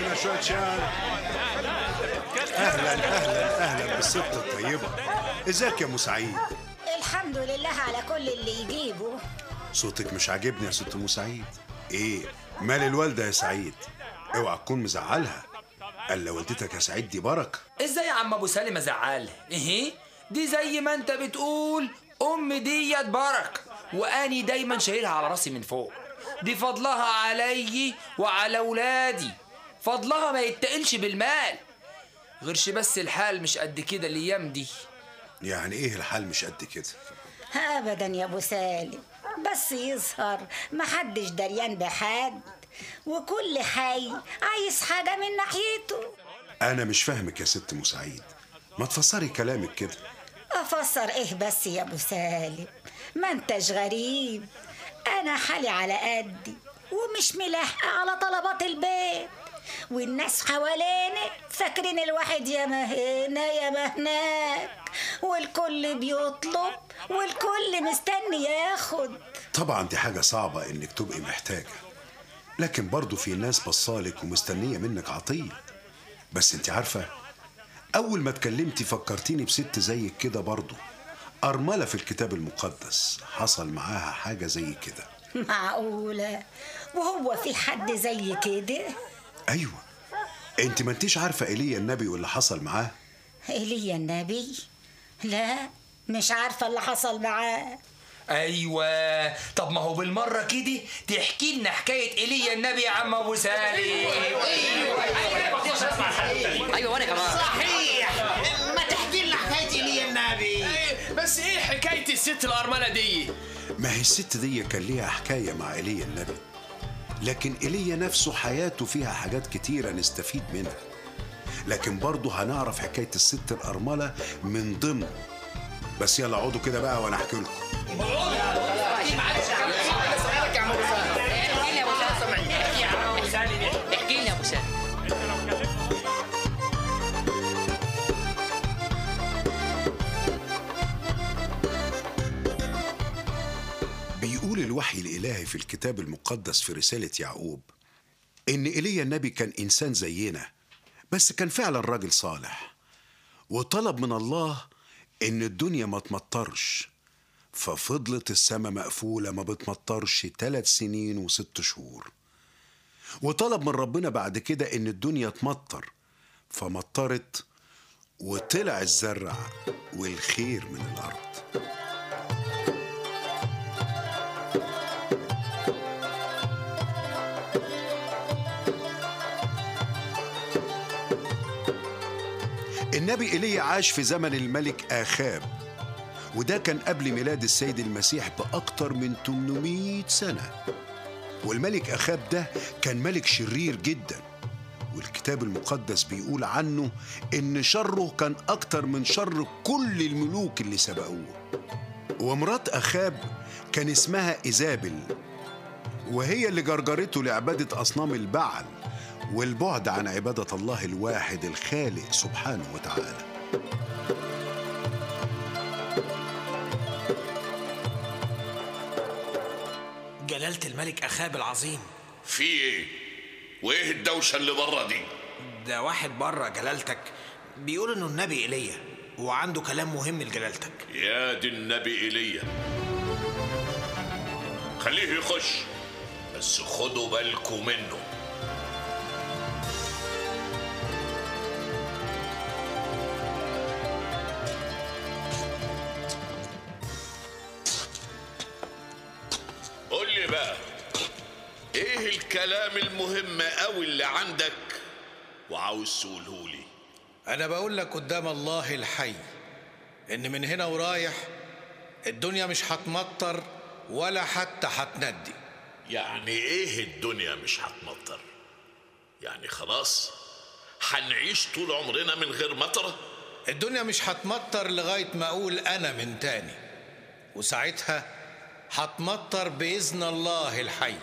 هنا شويه شاي اهلا اهلا اهلا بالست الطيبه ازيك يا ام سعيد الحمد لله على كل اللي يجيبه صوتك مش عاجبني يا ست ام سعيد ايه مال الوالده يا سعيد اوعى تكون مزعلها قال والدتك يا سعيد دي بركه ازاي يا عم ابو سالم ازعلها ايه دي زي ما انت بتقول ام ديت بركه واني دايما شايلها على راسي من فوق دي فضلها علي وعلى ولادي فضلها ما يتقلش بالمال غيرش بس الحال مش قد كده الايام دي يعني ايه الحال مش قد كده ابدا يا ابو سالم بس يظهر محدش دريان بحد وكل حي عايز حاجه من ناحيته انا مش فاهمك يا ست ام سعيد ما تفسري كلامك كده افسر ايه بس يا ابو سالم ما انتش غريب انا حالي على قدي ومش ملاحقه على طلبات البيت والناس حوالينا فاكرين الواحد يا ما هنا يا ما هناك والكل بيطلب والكل مستني ياخد طبعا دي حاجه صعبه انك تبقي محتاجه لكن برضه في ناس بصالك ومستنيه منك عطيه بس انت عارفه اول ما اتكلمتي فكرتيني بست زيك كده برضه ارمله في الكتاب المقدس حصل معاها حاجه زي كده معقوله وهو في حد زي كده ايوه انت ما انتيش عارفه ايليا النبي واللي حصل معاه ايليا النبي لا مش عارفه اللي حصل معاه ايوه طب ما هو بالمره كده تحكي لنا حكايه ايليا النبي يا عم ابو سالم ايوه وانا كمان صحيح ما تحكي لنا حكايه لي النبي بس ايه حكايه الست الارمله دي ما هي الست دي كان ليها حكايه مع ايليا النبي لكن ايليا نفسه حياته فيها حاجات كتيره نستفيد منها لكن برضه هنعرف حكايه الست الارمله من ضمن بس يلا اقعدوا كده بقى وانا احكي لكم احكي لنا يا ابو سالم بيقول الوحي الإلهي في الكتاب المقدس في رسالة يعقوب إن إيليا النبي كان إنسان زينا بس كان فعلا راجل صالح وطلب من الله إن الدنيا ما تمطرش ففضلت السماء مقفولة ما بتمطرش ثلاث سنين وست شهور وطلب من ربنا بعد كده إن الدنيا تمطر فمطرت وطلع الزرع والخير من الأرض النبي ايليا عاش في زمن الملك آخاب وده كان قبل ميلاد السيد المسيح بأكتر من 800 سنة والملك أخاب ده كان ملك شرير جدا والكتاب المقدس بيقول عنه إن شره كان أكتر من شر كل الملوك اللي سبقوه ومرات أخاب كان اسمها إيزابل وهي اللي جرجرته لعبادة أصنام البعل والبعد عن عبادة الله الواحد الخالق سبحانه وتعالى جلالة الملك أخاب العظيم في ايه وايه الدوشه اللي بره دي ده واحد بره جلالتك بيقول إنه النبي إيليا وعنده كلام مهم لجلالتك يا دي النبي ايليا خليه يخش بس خدوا بالكم منه قول لي بقى ايه الكلام المهم قوي اللي عندك وعاوز تقوله لي أنا بقول لك قدام الله الحي إن من هنا ورايح الدنيا مش هتمطر ولا حتى هتندي يعني ايه الدنيا مش هتمطر يعني خلاص هنعيش طول عمرنا من غير مطره الدنيا مش هتمطر لغاية ما أقول أنا من تاني وساعتها هتمطر بإذن الله الحي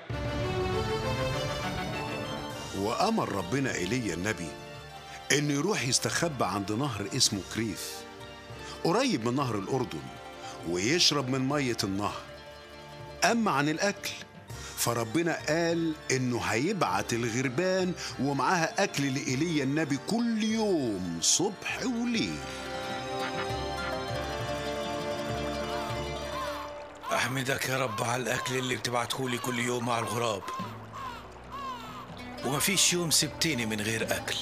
وأمر ربنا إيليا النبي إنه يروح يستخبى عند نهر اسمه كريث قريب من نهر الأردن ويشرب من مية النهر أما عن الأكل فربنا قال إنه هيبعت الغربان ومعاها أكل لإيليا النبي كل يوم صبح وليل أحمدك يا رب على الأكل اللي بتبعتهولي كل يوم مع الغراب ومفيش يوم سبتني من غير أكل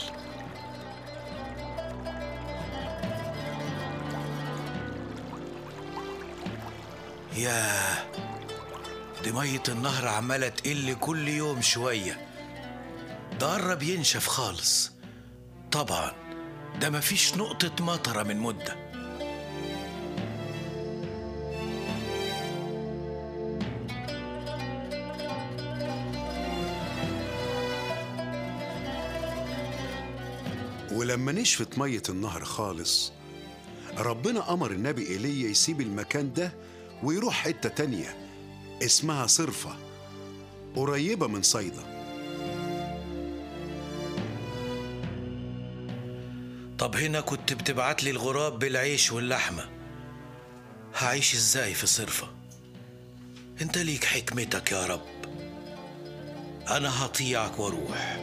ياه دي مية النهر عمالة تقل كل يوم شوية ده قرب ينشف خالص طبعا ده مفيش نقطة مطرة من مدة ولما نشفت مية النهر خالص ربنا أمر النبي إيليا يسيب المكان ده ويروح حتة تانية اسمها صرفة قريبة من صيدا طب هنا كنت بتبعت لي الغراب بالعيش واللحمة هعيش ازاي في صرفة انت ليك حكمتك يا رب انا هطيعك واروح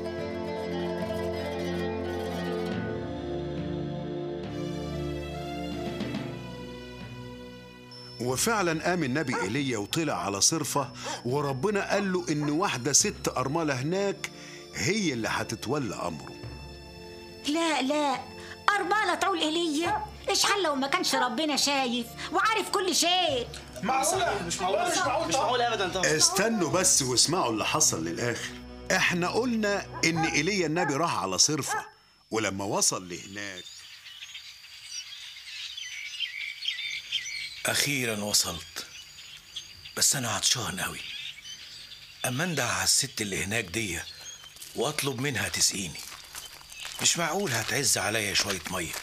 وفعلا قام النبي ايليا وطلع على صرفة وربنا قال له إن واحدة ست أرملة هناك هي اللي هتتولى أمره لا لا أرملة تعول إيليا إيش حل لو ما كانش ربنا شايف وعارف كل شيء معقولة مش معقولة مش معقول مش معقول ابدا طبعا استنوا بس واسمعوا اللي حصل للآخر احنا قلنا إن إيليا النبي راح على صرفة ولما وصل لهناك اخيرا وصلت بس انا عطشان قوي اما انده على الست اللي هناك دي واطلب منها تسقيني مش معقول هتعز عليا شويه ميه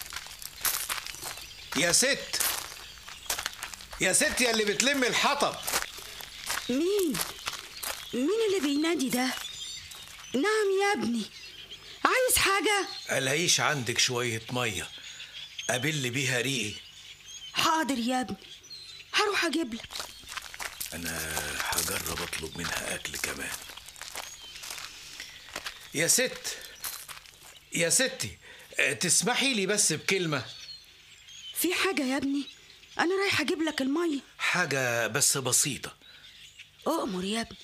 يا ست يا ست يا اللي بتلم الحطب مين؟ مين اللي بينادي ده؟ نعم يا ابني عايز حاجة؟ الاقيش عندك شويه ميه ابل بيها ريقي حاضر يا ابني هروح اجيب لك انا هجرب اطلب منها اكل كمان يا ست يا ستي آه، تسمحي لي بس بكلمه في حاجة يا ابني أنا رايح أجيب لك المية حاجه بس بسيطه أؤمر يا ابني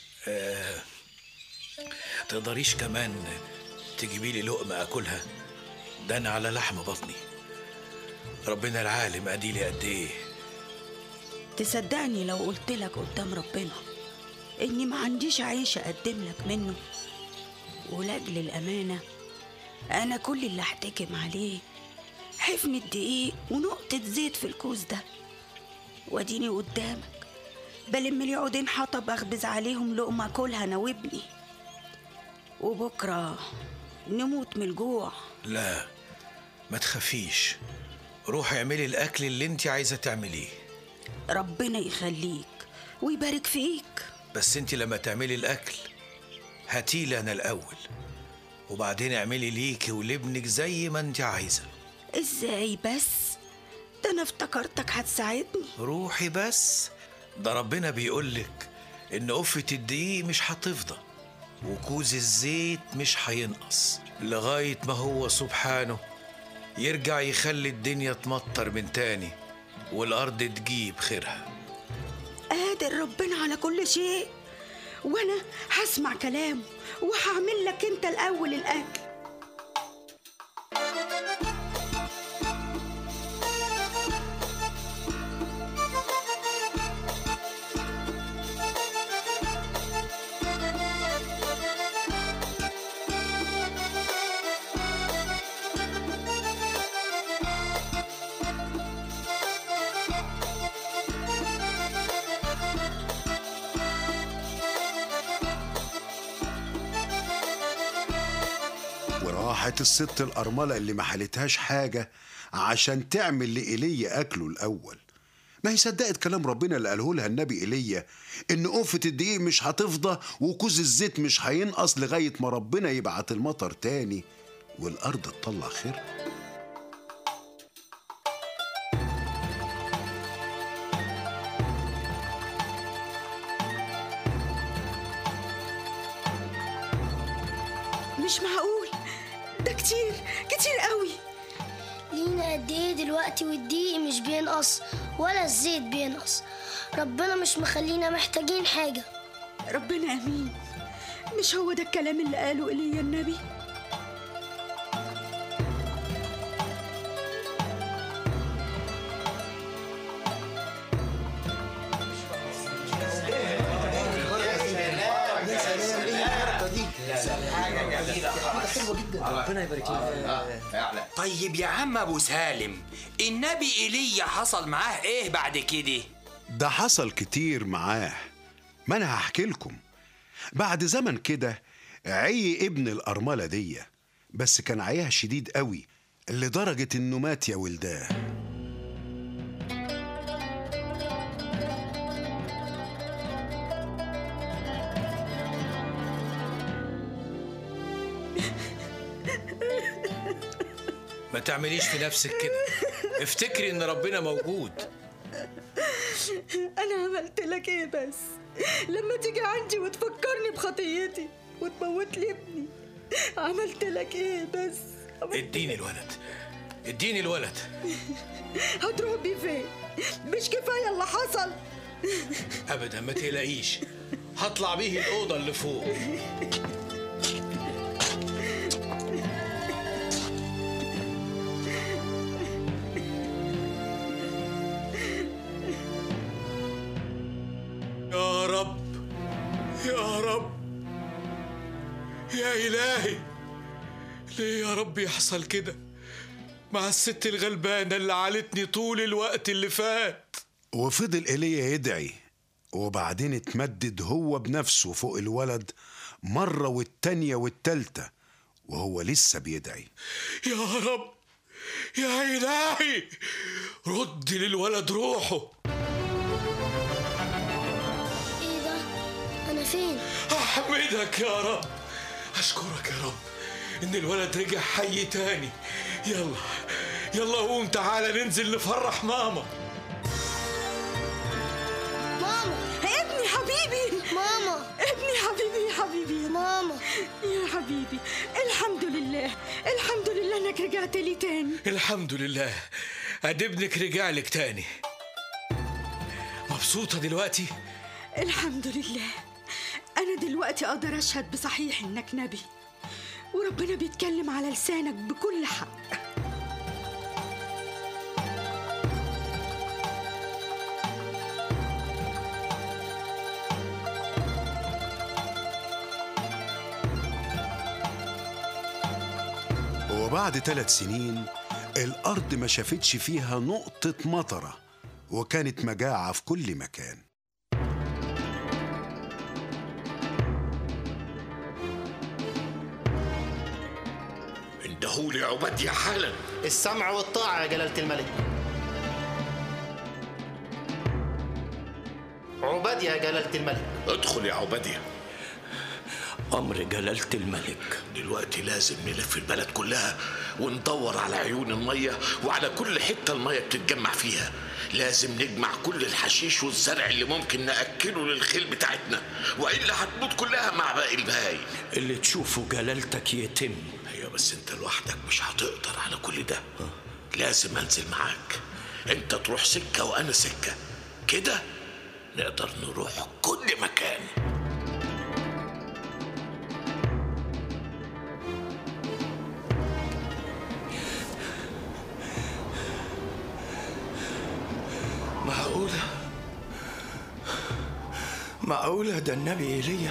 تقدريش كمان تجيبي لي لقمه اكلها ده انا على لحم بطني ربنا العالم اديلي قد ايه تصدقني لو قلت لك قدام ربنا إني ما عنديش عيش أقدم لك منه ولأجل الأمانة أنا كل اللي أحتكم عليه حفنة دقيق ونقطة زيت في الكوز ده واديني قدامك بلم لي عودين حطب أخبز عليهم لقمة أكلها أنا وابني وبكرة نموت من الجوع لا ما تخافيش روحي اعملي الاكل اللي انت عايزه تعمليه ربنا يخليك ويبارك فيك بس انت لما تعملي الاكل هاتيلي انا الاول وبعدين اعملي ليكي ولابنك زي ما انت عايزه ازاي بس ده انا افتكرتك هتساعدني روحي بس ده ربنا بيقولك ان قفة الدقيق مش هتفضى وكوز الزيت مش هينقص لغاية ما هو سبحانه يرجع يخلي الدنيا تمطر من تاني والأرض تجيب خيرها قادر ربنا على كل شيء وانا هسمع كلامه وهعمل لك انت الاول الاكل وراحت الست الأرملة اللي ما حلتهاش حاجة عشان تعمل لإيليا أكله الأول ما هي صدقت كلام ربنا اللي قاله لها النبي ايليا ان قفة الدقيق مش هتفضى وكوز الزيت مش هينقص لغاية ما ربنا يبعت المطر تاني والأرض تطلع خير مش معقول ده كتير كتير قوي لينا قد ايه دلوقتي والدقيق مش بينقص ولا الزيت بينقص ربنا مش مخلينا محتاجين حاجة ربنا امين مش هو ده الكلام اللي قاله ايليا النبي ربنا يبارك لك طيب يا عم ابو سالم النبي ايليا حصل معاه ايه بعد كده ده حصل كتير معاه ما انا هحكي لكم بعد زمن كده عي ابن الأرملة دي بس كان عيها شديد قوي لدرجة انه مات يا ولداه ما تعمليش في نفسك كده افتكري ان ربنا موجود انا عملت لك ايه بس لما تيجي عندي وتفكرني بخطيتي وتموت لي ابني عملت لك ايه بس اديني الولد اديني الولد هتروح بيه فين مش كفايه اللي حصل ابدا ما تقلقيش هطلع بيه الاوضه اللي فوق يا رب يا رب يا إلهي ليه يا رب يحصل كده مع الست الغلبانة اللي عالتني طول الوقت اللي فات وفضل ايليا يدعي وبعدين اتمدد هو بنفسه فوق الولد مرة والتانية والتالتة وهو لسه بيدعي يا رب يا إلهي رد للولد روحه ايه ده انا فين أحمدك يا رب أشكرك يا رب إن الولد رجع حي تاني يلا يلا قوم تعالى ننزل نفرح ماما ماما ابني حبيبي ماما ابني حبيبي يا حبيبي ماما يا حبيبي الحمد لله الحمد لله انك رجعت لي تاني الحمد لله قد ابنك رجع لك تاني مبسوطة دلوقتي الحمد لله أنا دلوقتي أقدر أشهد بصحيح إنك نبي وربنا بيتكلم على لسانك بكل حق وبعد ثلاث سنين الأرض ما شافتش فيها نقطة مطرة وكانت مجاعة في كل مكان اندهولي عبادية حالا السمع والطاعة يا جلالة الملك عبادية يا جلالة الملك ادخل يا عبادية أمر جلالة الملك دلوقتي لازم نلف البلد كلها وندور على عيون المية وعلى كل حتة المية بتتجمع فيها لازم نجمع كل الحشيش والزرع اللي ممكن نأكله للخيل بتاعتنا وإلا هتموت كلها مع باقي البهايم اللي تشوفه جلالتك يتم ايوه بس انت لوحدك مش هتقدر على كل ده لازم انزل معاك انت تروح سكة وانا سكة كده نقدر نروح كل مكان معقولة معقولة ده النبي إيليا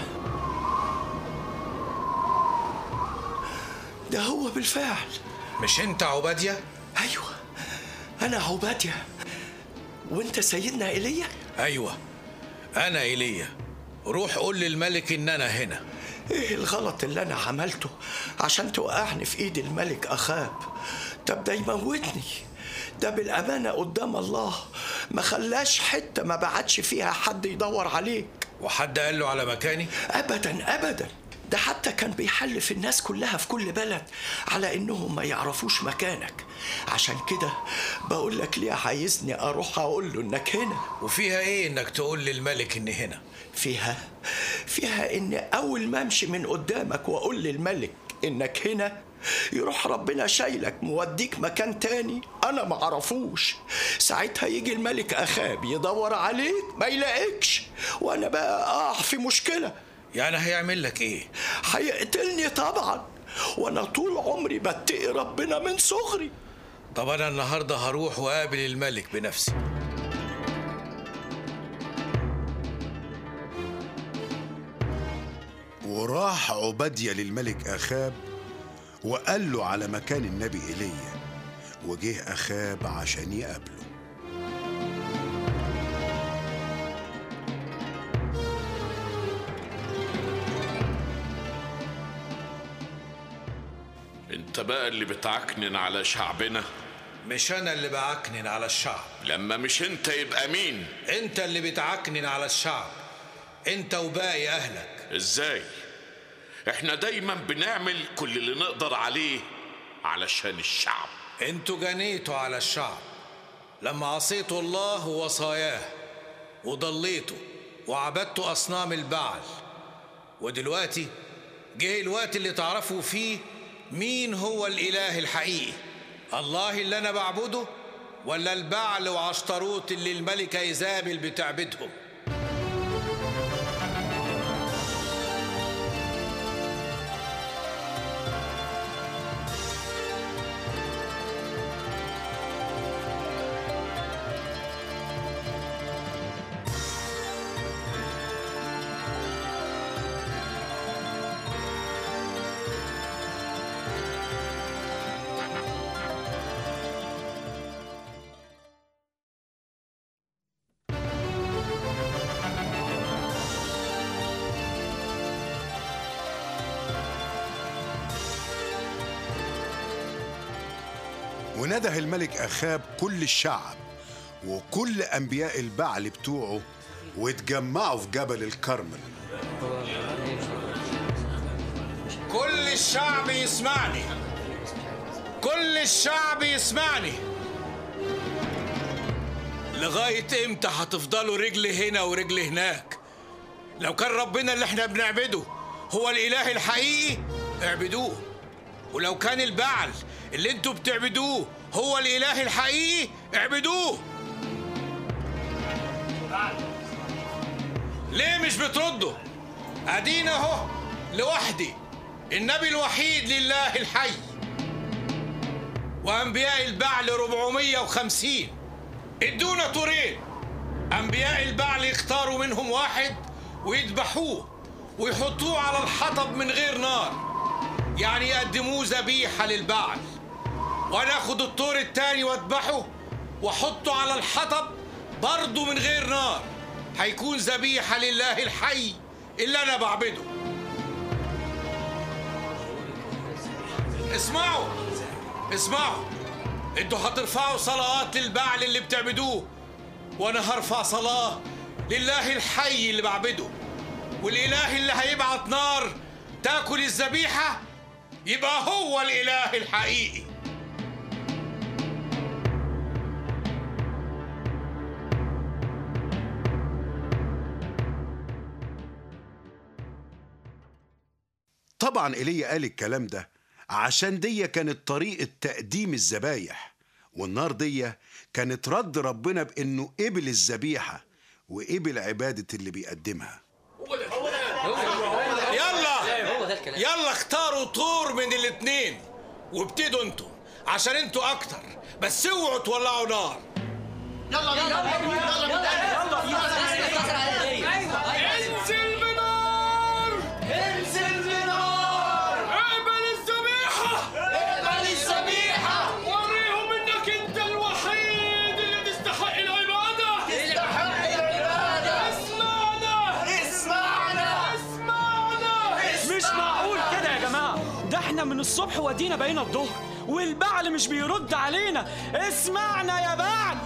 ده هو بالفعل مش انت عبادية؟ أيوة أنا عبادية وأنت سيدنا إيليا أيوة أنا إيليا روح قول للملك إن أنا هنا إيه الغلط اللي أنا عملته عشان توقعني في إيد الملك أخاب طب ده يموتني ده بالأمانة قدام الله ما خلاش حتة ما بعتش فيها حد يدور عليك وحد قال له على مكاني؟ أبدا أبدا ده حتى كان بيحلف الناس كلها في كل بلد على انهم ما يعرفوش مكانك عشان كده بقول لك ليه عايزني اروح اقول له انك هنا وفيها ايه انك تقول للملك اني هنا فيها فيها ان اول ما امشي من قدامك واقول للملك انك هنا يروح ربنا شايلك موديك مكان تاني انا ما اعرفوش ساعتها يجي الملك اخاب يدور عليك ما يلاقيكش وانا بقى اقع في مشكله يعني هيعمل لك ايه هيقتلني طبعا وانا طول عمري بتقي ربنا من صغري طب انا النهارده هروح واقابل الملك بنفسي وراح عبادية للملك أخاب وقال له على مكان النبي إيليا وجه أخاب عشان يقابله انت بقى اللي بتعكنن على شعبنا مش انا اللي بعكنن على الشعب لما مش انت يبقى مين انت اللي بتعكنن على الشعب انت وباقي اهلك ازاي احنا دايما بنعمل كل اللي نقدر عليه علشان الشعب انتوا جنيتوا على الشعب لما عصيتوا الله ووصاياه وضليتوا وعبدتوا اصنام البعل ودلوقتي جه الوقت اللي تعرفوا فيه مين هو الاله الحقيقي الله اللي انا بعبده ولا البعل وعشتروت اللي الملكه ايزابل بتعبدهم ونده الملك أخاب كل الشعب وكل أنبياء البعل بتوعه واتجمعوا في جبل الكرمل كل الشعب يسمعني كل الشعب يسمعني لغاية امتى هتفضلوا رجل هنا ورجل هناك لو كان ربنا اللي احنا بنعبده هو الاله الحقيقي اعبدوه ولو كان البعل اللي انتوا بتعبدوه هو الاله الحقيقي اعبدوه ليه مش بتردوا ادينا اهو لوحدي النبي الوحيد لله الحي وانبياء البعل 450 ادونا طورين انبياء البعل يختاروا منهم واحد ويذبحوه ويحطوه على الحطب من غير نار يعني يقدموه ذبيحه للبعل وانا اخد الطور التاني واذبحه واحطه على الحطب برضه من غير نار هيكون ذبيحه لله الحي اللي انا بعبده اسمعوا اسمعوا انتوا هترفعوا صلوات للبعل اللي بتعبدوه وانا هرفع صلاه لله الحي اللي بعبده والاله اللي هيبعت نار تاكل الذبيحه يبقى هو الاله الحقيقي طبعا ايليا قال الكلام ده عشان دي كانت طريقة تقديم الذبايح والنار دي كانت رد ربنا بانه قبل الذبيحة وقبل عبادة اللي بيقدمها يلا هو ده الكلام يلا اختاروا طور من الاتنين وابتدوا انتوا عشان انتوا اكتر بس اوعوا تولعوا نار انزل بنار انزل بنار اقبل الذبيحة اقبل الذبيحة وريهم انك انت الوحيد اللي تستحق العبادة تستحق العبادة اسمعنا اسمعنا اسمعنا مش معقول كده يا جماعة ده احنا من الصبح ودينا بقينا الظهر والبعل مش بيرد علينا اسمعنا يا بعل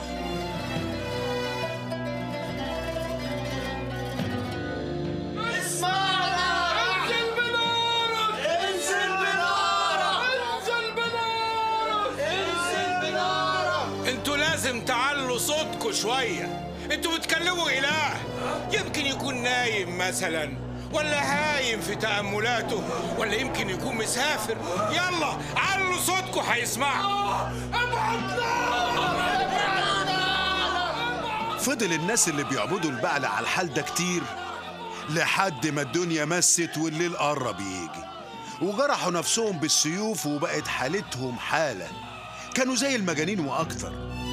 اسمعنا انزل بنار لازم تعلوا صوتكم شوية انتوا بتكلموا إله يمكن يكون نايم مثلا ولا هايم في تأملاته ولا يمكن يكون مسافر يلا علوا صوتكم هيسمعوا فضل الناس اللي بيعبدوا البعل على الحال ده كتير لحد ما الدنيا مست والليل قرب يجي وجرحوا نفسهم بالسيوف وبقت حالتهم حالة كانوا زي المجانين وأكتر